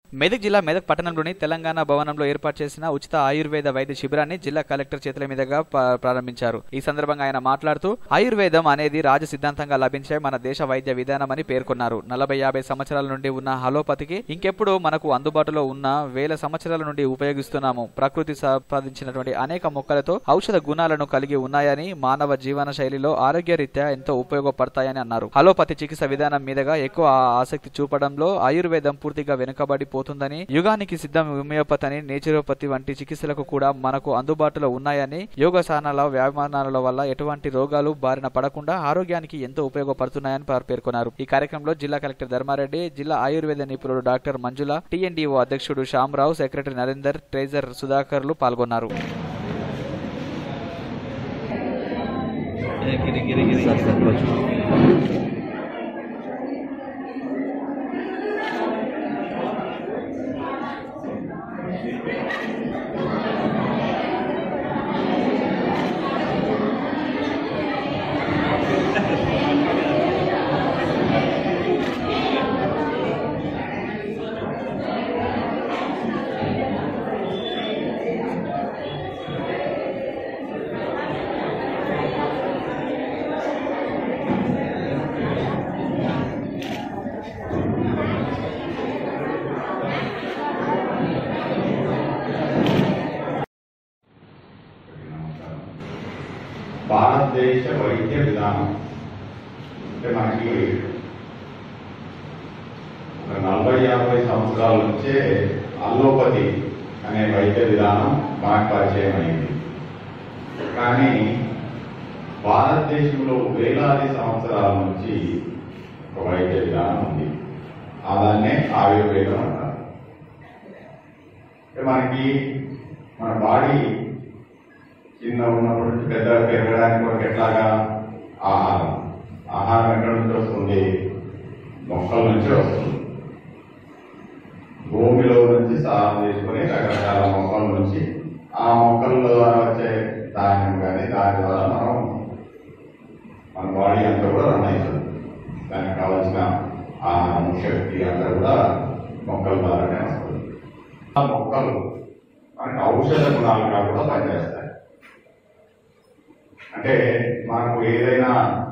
మెదక్ జిల్లా మెదక్ పట్టణంలోని తెలంగాణ భవనంలో ఏర్పాటు చేసిన ఉచిత ఆయుర్వేద వైద్య శిబిరాన్ని జిల్లా కలెక్టర్ చేతుల మీదుగా ప- ప్రారంభించారు ఈ సందర్భంగా ఆయన మాట్లాడుతూ ఆయుర్వేదం అనేది రాజ సిద్ధాంతంగా లభించే మన దేశ వైద్య విధానమని పేర్కొన్నారు నలభై యాభై సంవత్సరాల నుండి ఉన్న హలోపతికి ఇంకెప్పుడు మనకు అందుబాటులో ఉన్న వేల సంవత్సరాల నుండి ఉపయోగిస్తున్నాము ప్రకృతి సంపాదించినటువంటి అనేక మొక్కలతో ఔషధ గుణాలను కలిగి ఉన్నాయని మానవ జీవన శైలిలో ఆరోగ్యరీత్యా ఎంతో ఉపయోగపడతాయని అన్నారు హలోపతి చికిత్స విధానం మీదుగా ఎక్కువ ఆసక్తి చూపడంలో ఆయుర్వేదం పూర్తిగా వెనుకబడిపోతుందని యుగానికి సిద్ధం హోమియోపతి అని నేచురోపతి వంటి చికిత్సలకు కూడా మనకు అందుబాటులో ఉన్నాయని యోగసానాల వ్యాయామాల వల్ల ఎటువంటి రోగాలు బారిన పడకుండా ఆరోగ్యానికి ఎంతో ఉపయోగపడుతున్నాయని వారు పేర్కొన్నారు ఈ కార్యక్రమంలో జిల్లా కలెక్టర్ ధర్మారెడ్డి జిల్లా ఆయుర్వేద నిపుణుడు డాక్టర్ మంజుల టీఎన్డీఓ అధ్యక్షుడు శ్యామరావు సెక్రటరీ నరేందర్ ట్రేజర్ సుధాకర్లు పాల్గొన్నారు భారతదేశ వైద్య విధానం అంటే మనకి ఒక నలభై యాభై సంవత్సరాల నుంచే అల్లోపతి అనే వైద్య విధానం మనకు పరిచయం అయింది కానీ భారతదేశంలో వేలాది సంవత్సరాల నుంచి ఒక వైద్య విధానం ఉంది ఆ దాన్నే ఆయుర్వేదం అంటారు అంటే మనకి మన బాడీ చిన్న ఉన్నప్పటి నుంచి పెద్ద పెరగడానికి మనకి ఎట్లాగా ఆహారం ఆహారం ఎక్కడి నుంచి వస్తుంది మొక్కల నుంచి వస్తుంది భూమిలో నుంచి సారం చేసుకుని రకరకాల మొక్కల నుంచి ఆ మొక్కల ద్వారా వచ్చే ధాన్యం కానీ దాని ద్వారా మనం మన బాడీ అంతా కూడా రన్ అవుతుంది దానికి కావాల్సిన ఆహారం శక్తి అంతా కూడా మొక్కల ద్వారానే వస్తుంది ఆ మొక్కలు మనకి ఔషధ గుణాలుగా కూడా పనిచేస్తాయి అంటే మనకు ఏదైనా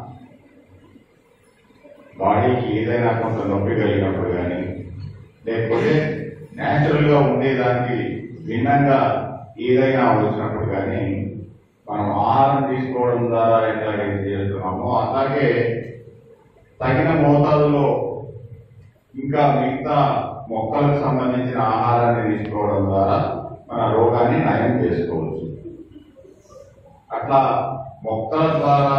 బాడీకి ఏదైనా కొంత నొప్పి కలిగినప్పుడు కానీ లేకపోతే న్యాచురల్ గా ఉండేదానికి భిన్నంగా ఏదైనా వచ్చినప్పుడు కానీ మనం ఆహారం తీసుకోవడం ద్వారా ఎట్లాగైతే చేస్తున్నామో అలాగే తగిన మోతాదులో ఇంకా మిగతా మొక్కలకు సంబంధించిన ఆహారాన్ని తీసుకోవడం ద్వారా మన రోగాన్ని నయం చేసుకోవచ్చు అట్లా మొక్కల ద్వారా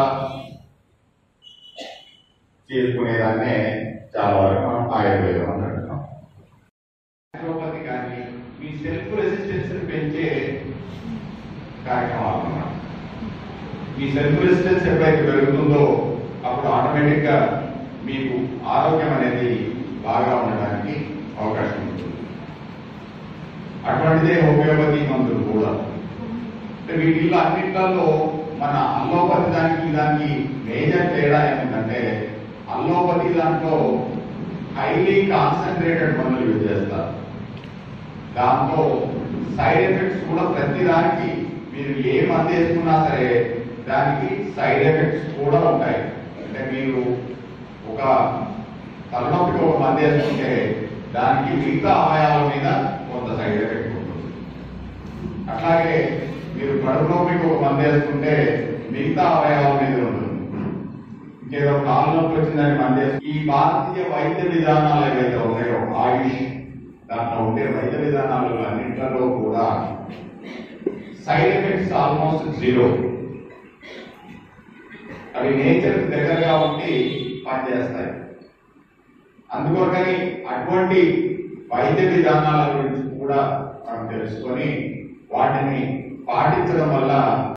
చేసుకునేదాన్నే చాలా వరకు మనం ఆయుర్వేదం అని అంటున్నాం న్యాచురోపతి కానీ మీ సెల్ఫ్ రెసిస్టెన్స్ పెంచే కార్యక్రమాలు అన్నమాట. మీ సెల్ఫ్ రెసిస్టెన్స్ ఎప్పుడైతే పెరుగుతుందో అప్పుడు ఆటోమేటిక్ గా మీకు ఆరోగ్యం అనేది బాగా ఉండడానికి అవకాశం ఉంటుంది అటువంటిదే హోమియోపతి మందులు కూడా అంటే వీటిల్లో అన్నిట్లలో మన అల్లోపతి దానికి దానికి మేజర్ తేడా ఏమిటంటే అల్లోపతి దాంట్లో హైలీ కాన్సన్ట్రేటెడ్ మందులు యూజ్ చేస్తారు దాంతో సైడ్ ఎఫెక్ట్స్ కూడా ప్రతి దానికి మీరు ఏ మందు వేసుకున్నా సరే దానికి సైడ్ ఎఫెక్ట్స్ కూడా ఉంటాయి అంటే మీరు ఒక తలనొప్పికి ఒక మందు వేసుకుంటే దానికి మిగతా అవయవాల మీద కొంత సైడ్ ఎఫెక్ట్ ఉంటుంది అట్లాగే మీరు కడుపు నొప్పికి ఒక మందు వేసుకుంటే మిగతా అవయవాల మీద ఉంటుంది ఇంకేదో కాలు నొప్పి వచ్చిందని మంది ఈ భారతీయ వైద్య విధానాలు ఏవైతే ఉన్నాయో ఆయుష్ దాంట్లో ఉండే వైద్య విధానాలు అన్నింటిలో కూడా సైడ్ ఎఫెక్ట్స్ ఆల్మోస్ట్ జీరో అవి నేచర్ దగ్గరగా ఉండి పనిచేస్తాయి అందుకొరకని అటువంటి వైద్య విధానాల గురించి కూడా మనం తెలుసుకొని వాటిని పాటించడం వల్ల